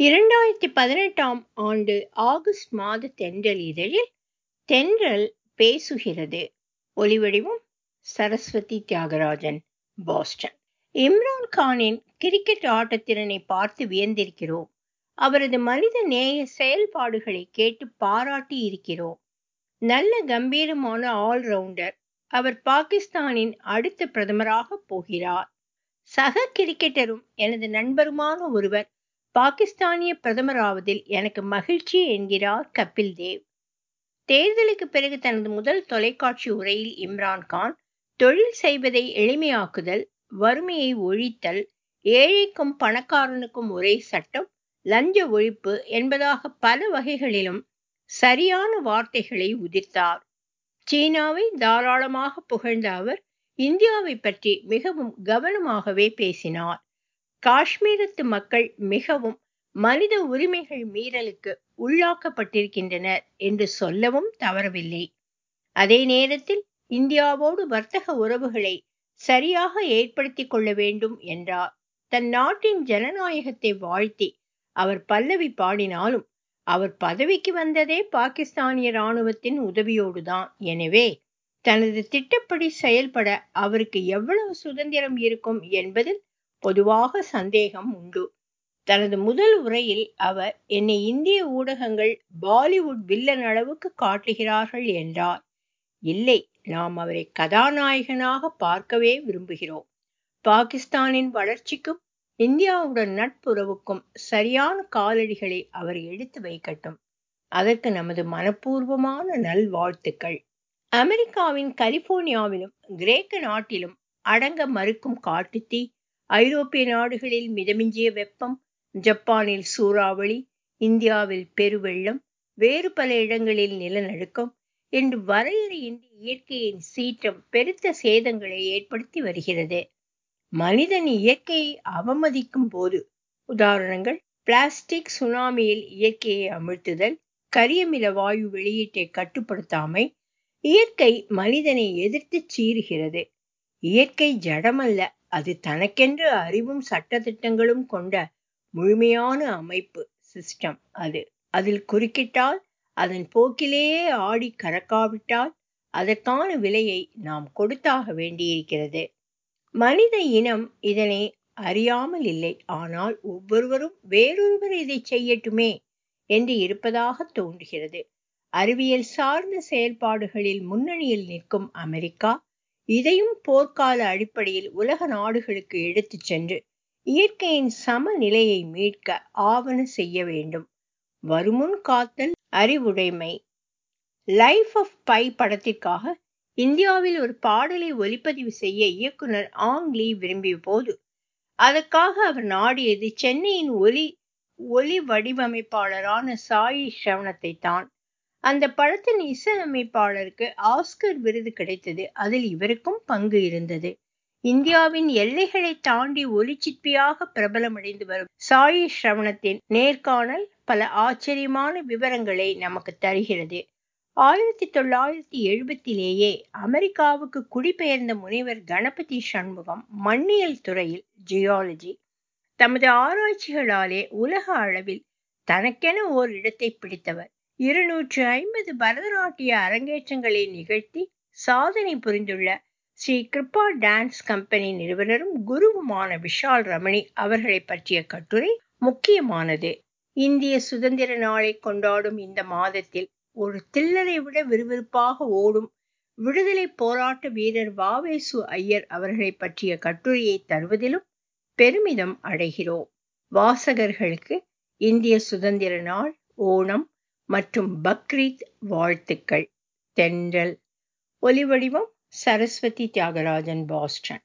இரண்டாயிரத்தி பதினெட்டாம் ஆண்டு ஆகஸ்ட் மாத தென்றல் இதழில் தென்றல் பேசுகிறது ஒலிவடிவம் சரஸ்வதி தியாகராஜன் பாஸ்டன் இம்ரான் கானின் கிரிக்கெட் ஆட்டத்திறனை பார்த்து வியந்திருக்கிறோம் அவரது மனித நேய செயல்பாடுகளை கேட்டு பாராட்டி இருக்கிறோம் நல்ல கம்பீரமான ஆல்ரவுண்டர் அவர் பாகிஸ்தானின் அடுத்த பிரதமராக போகிறார் சக கிரிக்கெட்டரும் எனது நண்பருமான ஒருவர் பாகிஸ்தானிய பிரதமராவதில் எனக்கு மகிழ்ச்சி என்கிறார் கபில் தேவ் தேர்தலுக்கு பிறகு தனது முதல் தொலைக்காட்சி உரையில் இம்ரான் கான் தொழில் செய்வதை எளிமையாக்குதல் வறுமையை ஒழித்தல் ஏழைக்கும் பணக்காரனுக்கும் ஒரே சட்டம் லஞ்ச ஒழிப்பு என்பதாக பல வகைகளிலும் சரியான வார்த்தைகளை உதிர்த்தார் சீனாவை தாராளமாக புகழ்ந்த அவர் இந்தியாவை பற்றி மிகவும் கவனமாகவே பேசினார் காஷ்மீரத்து மக்கள் மிகவும் மனித உரிமைகள் மீறலுக்கு உள்ளாக்கப்பட்டிருக்கின்றனர் என்று சொல்லவும் தவறவில்லை அதே நேரத்தில் இந்தியாவோடு வர்த்தக உறவுகளை சரியாக ஏற்படுத்திக் கொள்ள வேண்டும் என்றார் தன் நாட்டின் ஜனநாயகத்தை வாழ்த்தி அவர் பல்லவி பாடினாலும் அவர் பதவிக்கு வந்ததே பாகிஸ்தானிய இராணுவத்தின் உதவியோடுதான் எனவே தனது திட்டப்படி செயல்பட அவருக்கு எவ்வளவு சுதந்திரம் இருக்கும் என்பதில் பொதுவாக சந்தேகம் உண்டு தனது முதல் உரையில் அவர் என்னை இந்திய ஊடகங்கள் பாலிவுட் வில்லன் அளவுக்கு காட்டுகிறார்கள் என்றார் இல்லை நாம் அவரை கதாநாயகனாக பார்க்கவே விரும்புகிறோம் பாகிஸ்தானின் வளர்ச்சிக்கும் இந்தியாவுடன் நட்புறவுக்கும் சரியான காலடிகளை அவர் எடுத்து வைக்கட்டும் அதற்கு நமது மனப்பூர்வமான நல்வாழ்த்துக்கள் அமெரிக்காவின் கலிபோர்னியாவிலும் கிரேக்க நாட்டிலும் அடங்க மறுக்கும் காட்டுத்தீ ஐரோப்பிய நாடுகளில் மிதமிஞ்சிய வெப்பம் ஜப்பானில் சூறாவளி இந்தியாவில் பெருவெள்ளம் வேறு பல இடங்களில் நிலநடுக்கம் என்று வரையறையின்றி இயற்கையின் சீற்றம் பெருத்த சேதங்களை ஏற்படுத்தி வருகிறது மனிதன் இயற்கையை அவமதிக்கும் போது உதாரணங்கள் பிளாஸ்டிக் சுனாமியில் இயற்கையை அமிழ்த்துதல் கரியமில வாயு வெளியீட்டை கட்டுப்படுத்தாமை இயற்கை மனிதனை எதிர்த்து சீறுகிறது இயற்கை ஜடமல்ல அது தனக்கென்று அறிவும் சட்டத்திட்டங்களும் கொண்ட முழுமையான அமைப்பு சிஸ்டம் அது அதில் குறுக்கிட்டால் அதன் போக்கிலேயே ஆடி கறக்காவிட்டால் அதற்கான விலையை நாம் கொடுத்தாக வேண்டியிருக்கிறது மனித இனம் இதனை அறியாமல் இல்லை ஆனால் ஒவ்வொருவரும் வேறொருவர் இதை செய்யட்டுமே என்று இருப்பதாக தோன்றுகிறது அறிவியல் சார்ந்த செயல்பாடுகளில் முன்னணியில் நிற்கும் அமெரிக்கா இதையும் போர்க்கால அடிப்படையில் உலக நாடுகளுக்கு எடுத்துச் சென்று இயற்கையின் சமநிலையை மீட்க ஆவண செய்ய வேண்டும் வருமுன் காத்தல் அறிவுடைமை லைஃப் ஆஃப் பை படத்திற்காக இந்தியாவில் ஒரு பாடலை ஒலிப்பதிவு செய்ய இயக்குனர் ஆங் லீ விரும்பிய போது அதற்காக அவர் நாடியது சென்னையின் ஒலி ஒலி வடிவமைப்பாளரான சாயி ஸ்ரவணத்தை தான் அந்த படத்தின் இசையமைப்பாளருக்கு ஆஸ்கர் விருது கிடைத்தது அதில் இவருக்கும் பங்கு இருந்தது இந்தியாவின் எல்லைகளை தாண்டி ஒலிச்சிற்பியாக பிரபலமடைந்து வரும் சாயி ஸ்ரவணத்தின் நேர்காணல் பல ஆச்சரியமான விவரங்களை நமக்கு தருகிறது ஆயிரத்தி தொள்ளாயிரத்தி எழுபத்திலேயே அமெரிக்காவுக்கு குடிபெயர்ந்த முனைவர் கணபதி சண்முகம் மண்ணியல் துறையில் ஜியாலஜி தமது ஆராய்ச்சிகளாலே உலக அளவில் தனக்கென ஓர் இடத்தை பிடித்தவர் இருநூற்று ஐம்பது பரதநாட்டிய அரங்கேற்றங்களை நிகழ்த்தி சாதனை புரிந்துள்ள ஸ்ரீ கிருப்பா டான்ஸ் கம்பெனி நிறுவனரும் குருவுமான விஷால் ரமணி அவர்களை பற்றிய கட்டுரை முக்கியமானது இந்திய சுதந்திர நாளை கொண்டாடும் இந்த மாதத்தில் ஒரு தில்லரை விட விறுவிறுப்பாக ஓடும் விடுதலை போராட்ட வீரர் வாவேசு ஐயர் அவர்களை பற்றிய கட்டுரையை தருவதிலும் பெருமிதம் அடைகிறோம் வாசகர்களுக்கு இந்திய சுதந்திர நாள் ஓணம் மற்றும் பக்ரீத் வாழ்த்துக்கள் தென்றல் ஒலிவடிவம் சரஸ்வதி தியாகராஜன் பாஸ்டன்